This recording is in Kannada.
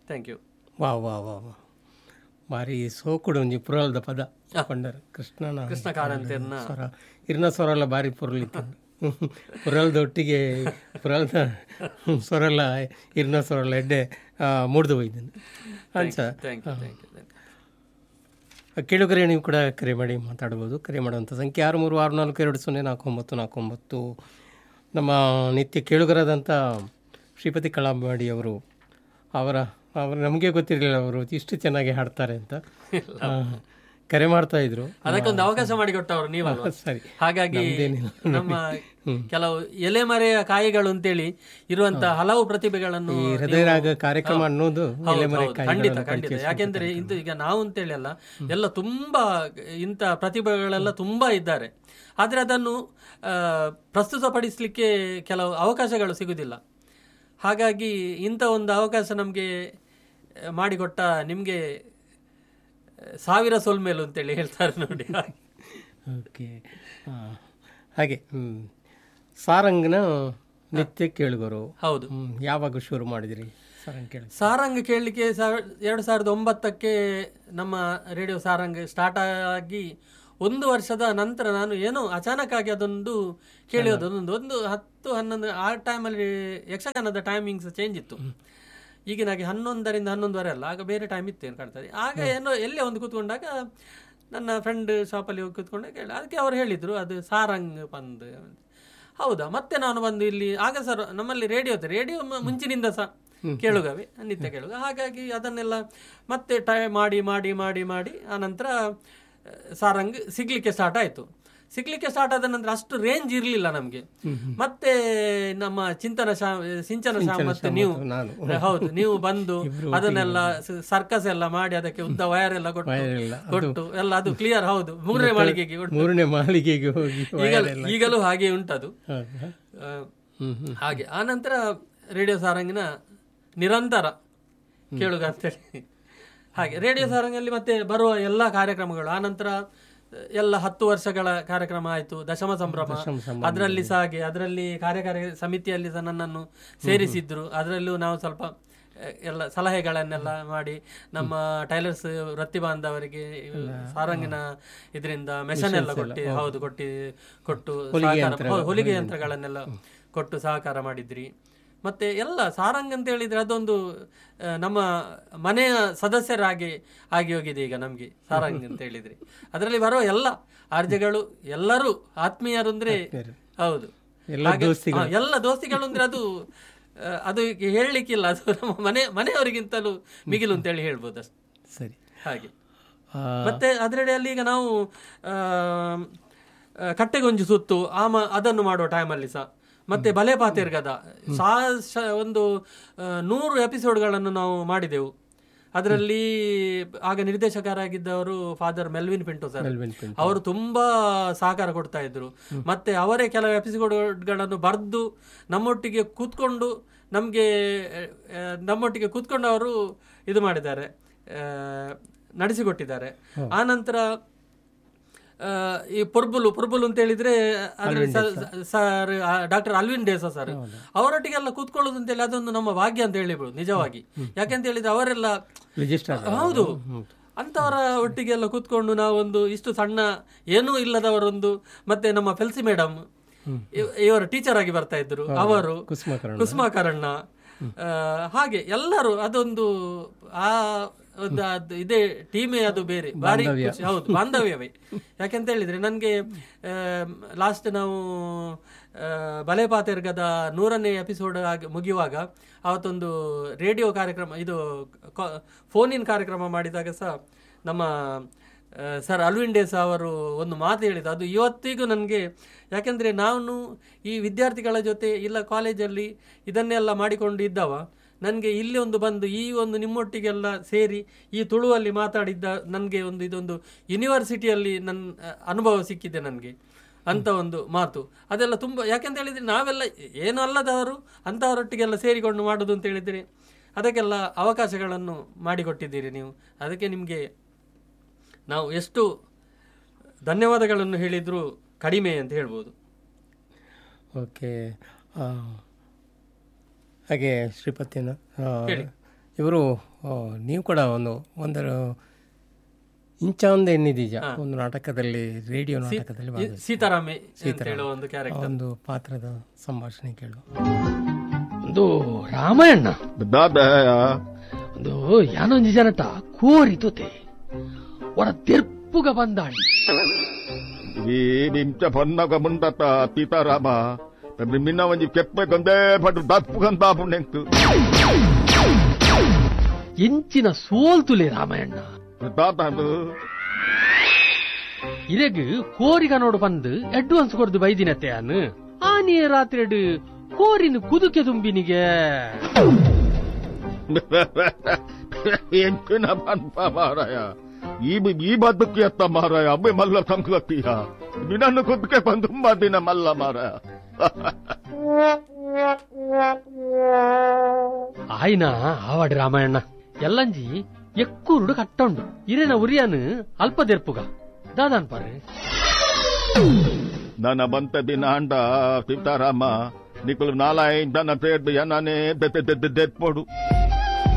ಥ್ಯಾಂಕ್ ಯು ವಾ ವಾ ವಾ ವಾ ಭಾರಿ ಸೋಕುಡು ಒಂಜಿ ಪುರಲ್ದ ಪದ ಕೊಂಡರ್ ಕೃಷ್ಣನ ಕೃಷ್ಣ ಕಾರಂತೇರ್ನ ಸ್ವರ ಇರ್ನ ಸ್ವರ ಎಲ್ಲ ಭಾರಿ ಪುರಲಿತ್ತು ಪುರಲ್ದ ಒಟ್ಟಿಗೆ ಪುರಲ್ದ ಸ್ವರ ಇರ್ನ ಸ್ವರ ಎಲ್ಲ ಎಡ್ಡೆ ಮುಡ್ದು ಹೋಯ್ದನು ಅಂಚ ಥ್ಯಾಂಕ್ ಯು ಥ್ಯಾಂಕ್ ಯು ಕೇಳುಗರೆ ನೀವು ಕೂಡ ಕರೆ ಮಾಡಿ ಮಾತಾಡ್ಬೋದು ಕರೆ ಮಾಡುವಂಥ ಸಂಖ್ಯೆ ಆರು ಮೂರು ಆರು ನಾಲ್ಕು ಎರಡು ಸೊನ್ನೆ ನಾಲ್ಕು ಒಂಬತ್ತು ನಾಲ್ಕು ಒಂಬತ್ತು ನಮ್ಮ ನಿತ್ಯ ಕೇಳುಗರಾದಂಥ ಶ್ರೀಪತಿ ಕಳಂಬಾಡಿ ಅವರು ಅವರ ಅವರು ನಮಗೆ ಗೊತ್ತಿರಲಿಲ್ಲ ಅವರು ಇಷ್ಟು ಚೆನ್ನಾಗಿ ಹಾಡ್ತಾರೆ ಅಂತ ಆ, ಕರೆ ಮಾಡ್ತಾ ಇದ್ರು ಅದಕ್ಕೊಂದು ಅವಕಾಶ ಮಾಡಿಕೊಟ್ಟವರು ನೀವಲ್ವಾ ಸರಿ ಹಾಗಾಗಿ ನಮ್ದೇನಿಲ್ಲ. ನಮ್ಮ ಕೆಲವು ಎಲೆಮರೆಯ ಕಾಯಿಗಳು ಅಂತೇಳಿ ಇರುವಂತ ಹಲವು ಪ್ರತಿಭೆಗಳನ್ನು ಈ ಹೃದಯರಾಗ ಕಾರ್ಯಕ್ರಮ ಅನ್ನೋದು ಹೌದು, ಎಲೆಮರೆ ಹೌದು, ಖಂಡಿತ ಖಂಡಿತ ಯಾಕೆಂದ್ರೆ ಇಂದು ಈಗ ನಾವು ಅಂತೇಳಿ ಅಲ್ಲ ಎಲ್ಲ ತುಂಬಾ ಇಂಥ ಪ್ರತಿಭೆಗಳೆಲ್ಲ ತುಂಬಾ ಇದ್ದಾರೆ ಆದ್ರೆ ಅದನ್ನು ಆ, ಪ್ರಸ್ತುತಪಡಿಸಲಿಕ್ಕೆ ಕೆಲವು ಅವಕಾಶಗಳು ಸಿಗುದಿಲ್ಲ ಹಾಗಾಗಿ ಇಂಥ ಒಂದು ಅವಕಾಶ ನಮಗೆ ಮಾಡಿಕೊಟ್ಟ ನಿಮಗೆ ಸಾವಿರ ಸೊಲ್ಮೇಲು ಅಂತೇಳಿ ಹೇಳ್ತಾರೆ ನೋಡಿ ಓಕೆ ಆ, ಹಾಗೆ ಹ್ಮ್. ಸಾರಂಗ್ನ ನಿತ್ಯ ಕೇಳುಗರು ಹೌದು ಹ್ಮ್. ಯಾವಾಗ ಶುರು ಮಾಡಿದಿರಿ ಸಾರಂಗ್ ಕೇಳಿ ಸಾರಂಗ್ ಕೇಳಲಿಕ್ಕೆ ಎರಡು ಸಾವಿರದ ಒಂಬತ್ತಕ್ಕೆ ನಮ್ಮ ರೇಡಿಯೋ ಸಾರಂಗ್ ಸ್ಟಾರ್ಟ್ ಆಗಿ ಒಂದು ವರ್ಷದ ನಂತರ ನಾನು ಏನೋ ಅಚಾನಕ್ ಆಗಿ ಅದೊಂದು ಕೇಳಿಯೋದು ಅದೊಂದು ಒಂದು ಹತ್ತು ಹನ್ನೊಂದು ಆ ಟೈಮಲ್ಲಿ ಯಕ್ಷಗಾನದ ಟೈಮಿಂಗ್ಸ್ ಚೇಂಜ್ ಇತ್ತು ಈಗಿನಾಗೆ ಹನ್ನೊಂದರಿಂದ ಹನ್ನೊಂದುವರೆ ಅಲ್ಲ ಆಗ ಬೇರೆ ಟೈಮ್ ಇತ್ತು ಏನು ಕಾಣ್ತದೆ ಆಗ ಏನೋ ಎಲ್ಲೇ ಒಂದು ಕೂತ್ಕೊಂಡಾಗ ನನ್ನ ಫ್ರೆಂಡ್ ಶಾಪಲ್ಲಿ ಹೋಗಿ ಕೂತ್ಕೊಂಡಾಗ ಕೇಳಿ ಅದಕ್ಕೆ ಅವ್ರು ಹೇಳಿದರು ಅದು ಸಾರಂಗ್ ಬಂದು ಹೌದಾ ಮತ್ತೆ ನಾನು ಬಂದು ಇಲ್ಲಿ ಆಗ ಸರ್ ನಮ್ಮಲ್ಲಿ ರೇಡಿಯೋ ಇದೆ ರೇಡಿಯೋ ಮುಂಚಿನಿಂದ ಸಹ ಕೇಳುಗವೆ ನಿತ್ಯ ಕೇಳುಗ ಹಾಗಾಗಿ ಅದನ್ನೆಲ್ಲ ಮತ್ತೆ ಟ್ರೈ ಮಾಡಿ ಮಾಡಿ ಮಾಡಿ ಮಾಡಿ ಆನಂತರ ಆ, ಸಾರಂಗ್ ಸಿಗ್ಲಿಕ್ಕೆ ಸ್ಟಾರ್ಟ್ ಆಯಿತು ಸಿಗ್ಲಿಕ್ಕೆ ಸ್ಟಾರ್ಟ್ ಆದ ನಂತರ ಅಷ್ಟು ರೇಂಜ್ ಇರಲಿಲ್ಲ ನಮಗೆ ಮತ್ತೆ ನಮ್ಮ ಚಿಂತನ ಶಾ ಸಿಂಚನ ಶಾ ಮತ್ತೆ ನೀವು ನಾನು ಹೌದು ನೀವು ಬಂದು ಅದನ್ನೆಲ್ಲ ಸರ್ಕಸ್ ಎಲ್ಲ ಮಾಡಿ ಅದಕ್ಕೆ ಉದ್ದ ವಯರ್ ಎಲ್ಲ ಕೊಟ್ಟು ಎಲ್ಲ ಕೊಟ್ಟು ಎಲ್ಲ ಅದು ಕ್ಲಿಯರ್ ಹೌದು ಮೂರನೇ ಮಾಳಿಗೆಗೆ ಕೊಟ್ಟು ಮೂರನೇ ಮಾಳಿಗೆಗೆ ಹೋಗಿ ಈಗಲೂ ಈಗಲೂ ಹಾಗೆ ಉಂಟದು ಹೌದಾ? ಆ, ಹ್ಮ್ ಹ್ಮ್ ಹಾಗೆ ಆನಂತರ ರೇಡಿಯೋ ಸಾರಂಗಿನ ನಿರಂತರ ಕೇಳುಗ ಅಂತೇಳಿ ಹಾಗೆ ರೇಡಿಯೋ ಸಾರಂಗಲ್ಲಿ ಮತ್ತೆ ಬರುವ ಎಲ್ಲ ಕಾರ್ಯಕ್ರಮಗಳು ಆನಂತರ ಎಲ್ಲ ಹತ್ತು ವರ್ಷಗಳ ಕಾರ್ಯಕ್ರಮ ಆಯಿತು ದಶಮ ಸಂಭ್ರಮ ಅದರಲ್ಲಿ ಸಹ ಹಾಗೆ ಅದರಲ್ಲಿ ಕಾರ್ಯಕಾರಿ ಸಮಿತಿಯಲ್ಲಿ ಸಹ ನನ್ನನ್ನು ಸೇರಿಸಿದ್ರು ಅದರಲ್ಲೂ ನಾವು ಸ್ವಲ್ಪ ಆ, ಎಲ್ಲ ಸಲಹೆಗಳನ್ನೆಲ್ಲ ಮಾಡಿ ನಮ್ಮ ಟೈಲರ್ಸ್ ವೃತ್ತಿ ಬಾಂಧವರಿಗೆ ಸಾರಂಗಿನ ಇದರಿಂದ ಮೆಷನ್ ಎಲ್ಲ ಕೊಟ್ಟು ಹೌದು ಕೊಟ್ಟು ಕೊಟ್ಟು ಸಹಕಾರ- ಹೌದು, ಹೊಲಿಗೆ ಯಂತ್ರಗಳನ್ನೆಲ್ಲ ಕೊಟ್ಟು ಸಹಕಾರ ಮಾಡಿದ್ರಿ ಮತ್ತೆ ಎಲ್ಲ ಸಾರಂಗ್ ಅಂತ ಹೇಳಿದ್ರೆ ಅದೊಂದು ಆ, ನಮ್ಮ ಮನೆಯ ಸದಸ್ಯರಾಗಿ ಆಗಿ ಹೋಗಿದೆ ಈಗ ನಮ್ಗೆ ಸಾರಂಗ್ ಅಂತ ಹೇಳಿದ್ರೆ ಅದರಲ್ಲಿ ಬರುವ ಎಲ್ಲ ಆರ್ಜಗಳು ಎಲ್ಲರೂ ಆತ್ಮೀಯರು ಅಂದ್ರೆ ಹೌದು ಎಲ್ಲ ಹಾಗೆ- ಹಾ, ಎಲ್ಲ ದೋಸ್ತಿಗಳು ಅಂದ್ರೆ ಅದು ಆ, ಅದು ಈಗ ಹೇಳಲಿಕ್ಕಿಲ್ಲ ಅದು ನಮ್ಮ ಮನೆ ಮನೆಯವರಿಗಿಂತಲೂ ಮಿಗಿಲು ಅಂತೇಳಿ ಹೇಳ್ಬೋದು ಅಷ್ಟೇ ಸರಿ ಹಾಗೆ ಆ, ಮತ್ತೆ ಅದರಡಿಯಲ್ಲಿ ಈಗ ನಾವು ಆ, ಆ, ಕಟ್ಟೆಗೊಂಜು ಸುತ್ತು ಆಮ ಅದನ್ನು ಮಾಡುವ ಟೈಮಲ್ಲಿ ಸಹ ಮತ್ತೆ ಬಲೆ ಪಾತಿರ್ಗದ ಸಾ ಶ- ಒಂದು ಆ, ನೂರು ಎಪಿಸೋಡ್ಗಳನ್ನು ನಾವು ಮಾಡಿದೆವು ಅದರಲ್ಲಿ ಆಗ ನಿರ್ದೇಶಕರಾಗಿದ್ದವರು ಫಾದರ್ ಮೆಲ್ವಿನ್ ಪಿಂಟೋ ಸರ್ ಮೆಲ್ವಿನ್ ಪಿಂಟೋ. ಅವರು ತುಂಬಾ ಸಹಕಾರ ಕೊಡ್ತಾ ಇದ್ರು ಮತ್ತೆ ಅವರೇ ಕೆಲವು ಎಪಿಸೋಡ್ಗಳನ್ನು ಬರೆದು ನಮ್ಮೊಟ್ಟಿಗೆ ಕೂತ್ಕೊಂಡು ನಮಗೆ ನಮ್ಮೊಟ್ಟಿಗೆ ಕೂತ್ಕೊಂಡು ಅವರು ಇದು ಮಾಡಿದ್ದಾರೆ ಆ, ನಡೆಸಿಕೊಟ್ಟಿದ್ದಾರೆ ಆನಂತರ ಆ, ಈ ಪೊರ್ಬುಲು ಪೊರ್ಬುಲು ಅಂತ ಹೇಳಿದ್ರೆ ಅದ್ರಲ್ಲಿ ಸ- sir doctor Alvin D'Sa sir ಅವರೊಟ್ಟಿಗೆಲ್ಲ ಕೂತ್ಕೊಳ್ಳೋದು ಅಂತೇಳಿ ಅದೊಂದು ನಮ್ಮ ಭಾಗ್ಯ ಅಂತ ಹೇಳಿಬೋದು ನಿಜವಾಗಿ ಯಾಕೆಂತ ಹೇಳಿದ್ರೆ ಅವರೆಲ್ಲ ರಿಜಿಸ್ಟರ್ ಹೌದು ಅಂತವರ ಒಟ್ಟಿಗೆಲ್ಲ ಕೂತ್ಕೊಂಡು ನಾವೊಂದು ಇಷ್ಟು ಸಣ್ಣ ಏನೂ ಇಲ್ಲದವರೊಂದು ಮತ್ತೆ ನಮ್ಮ ಫೆಲ್ಸಿ ಮೇಡಮ್ ಇವರು ಟೀಚರ್ ಆಗಿ ಬರ್ತಾ ಇದ್ರು ಅವರು ಕುಸುಮಕರಣ ಕುಸುಮಾಕರಣ್ಣ ಆ, ಹಾಗೆ ಎಲ್ಲರೂ ಅದೊಂದು ಆ ಒಂದು ಅದು ಇದೇ ಟೀಮೇ ಅದು ಬೇರೆ ಭಾರಿ ಖುಷಿ ಹೌದು ಬಾಂಧವ್ಯವೇ ಯಾಕೆಂತ ಹೇಳಿದ್ರೆ ನನಗೆ ಲಾಸ್ಟ್ ನಾವು ಆ, ಬಲೆ ಪಾತೆರ್ಗದ ನೂರನೇ ಎಪಿಸೋಡ್ ಆಗಿ ಮುಗಿಯುವಾಗ ಅವತ್ತೊಂದು ರೇಡಿಯೋ ಕಾರ್ಯಕ್ರಮ ಇದು ಫೋನಿನ್ ಕಾರ್ಯಕ್ರಮ ಮಾಡಿದಾಗ ಸಹ ನಮ್ಮ ಆ, ಸರ್ ಅಲ್ವಿನ್ ಡೇಸ್ ಅವರು ಒಂದು ಮಾತು ಹೇಳಿದ್ದು ಅದು ಇವತ್ತಿಗೂ ನನಗೆ ಯಾಕೆಂದರೆ ನಾನು ಈ ವಿದ್ಯಾರ್ಥಿಗಳ ಜೊತೆ ಇಲ್ಲ ಕಾಲೇಜಲ್ಲಿ ಇದನ್ನೆಲ್ಲ ಮಾಡಿಕೊಂಡು ಇದ್ದವ ನನಗೆ ಇಲ್ಲಿ ಒಂದು ಬಂದು ಈ ಒಂದು ನಿಮ್ಮೊಟ್ಟಿಗೆಲ್ಲ ಸೇರಿ ಈ ತುಳುವಲ್ಲಿ ಮಾತಾಡಿದ್ದ ನನಗೆ ಒಂದು ಇದೊಂದು ಯೂನಿವರ್ಸಿಟಿಯಲ್ಲಿ ನನ್ನ ಆ, ಅನುಭವ ಸಿಕ್ಕಿದೆ ನನಗೆ ಅಂತ ಒಂದು ಮಾತು ಅದೆಲ್ಲ ತುಂಬ ಯಾಕೆಂತ ಹೇಳಿದರೆ ನಾವೆಲ್ಲ ಏನು ಅಲ್ಲದವರು ಅಂಥವರೊಟ್ಟಿಗೆಲ್ಲ ಸೇರಿಕೊಂಡು ಮಾಡೋದು ಅಂತ ಹೇಳಿದರೆ ಅದಕ್ಕೆಲ್ಲ ಅವಕಾಶಗಳನ್ನು ಮಾಡಿಕೊಟ್ಟಿದ್ದೀರಿ ನೀವು ಅದಕ್ಕೆ ನಿಮಗೆ ನಾವು ಎಷ್ಟು ಧನ್ಯವಾದಗಳನ್ನು ಹೇಳಿದರೂ ಕಡಿಮೆ ಅಂತ ಹೇಳ್ಬೋದು ಓಕೆ ಆ, ಹಾಗೆ ಶ್ರೀಪತಿನ ಆ, ಇವರು ಆ, ನೀವು ಕೂಡ ಒಂದು ಒಂದರ ಇಂಚ ಒಂದು ಎನ್ನಿದೀಜ ಒಂದು ನಾಟಕದಲ್ಲಿ ರೇಡಿಯೋ ನಾಟಕದಲ್ಲಿ ಭಾಗವಹಿಸಿ- ಸೀತಾರಾಮೆ ಅಂತ ಹೇಳುವ ಒಂದು ಕ್ಯಾರೆಕ್ಟರ್ ಒಂದು ಪಾತ್ರದ ಸಂಭಾಷಣೆ ಕೇಳುವ ಒಂದು ರಾಮಾಯಣ ದಾದಯ ಒಂದು ಯಾನೊಂಜಿ ಜನಟ ಕೋರಿತುತೆ ಒಡ ತೆರ್ಪುಗ ಬಂದಾಳಿ ಈ ನಿಂಚ ಪನ್ನಗ ಮುಂದತ ಸೀತಾರಾಮ ಮಿನ್ನ ಒಂಜಿ ಕೆಪ್ಪೆ ಗೊಂದೇ ಪಟ್ಟು ದಪ್ಪುಗಂತ ಪುಣ್ಯಂಕು ಎಂಚಿನ ಸೋಲ್ತುಲೆ ರಾಮಾಯಣ ದಾದ ಇರೆಗ್ ಕೋರಿಗ ನೋಡು ಬಂದು ಅಡ್ವಾನ್ಸ್ ಕೊಡ್ದು ಬೈದಿನತ್ತೆ ಅನ್ ಆನಿಯ ರಾತ್ರಿ ಕೋರಿನ ಕುದುಕೆ ತುಂಬಿನಿಗೆ ಎಂಚಿನ ಪನ್ಪ ಮಾರಾಯ ಈ ಈ ಬದುಕಿ ಅತ್ತ ಮಾರಾಯ ಅಬ್ಬೆ ಮಲ್ಲ ಸಂಕ್ಲಕ್ಕಿಯ ನಿನ್ನನ್ನು ಕುದ್ಕೆ ಬಂದು ತುಂಬಾ ದಿನ ಮಲ್ಲ ಮಾರಾಯ ಆಯ್ನ ಆವಾಡಿ ರಾಮಾಯಣ ಎಲ್ಲಂಜಿ ಎಕ್ಕೂರುಡು ಕಟ್ಟೊಂಡು ಇರೇನ ಉರಿಯನ್ ಅಲ್ಪ ದೆರ್ಪುಗ ದಾದಾನ್ ಪಾರೆ ನನ್ನ ಬಂತ ದಿನ ಅಂಡ ಸೀತಾರಾಮ ನಿಕ್ಕಲು ನಾಲಾಯ್ ದನ ಸೇರ್ದು ಎನಾನೇ ದೆತ್ತೆ ದೆತ್ತೆ ದೆತ್ಪೋಡು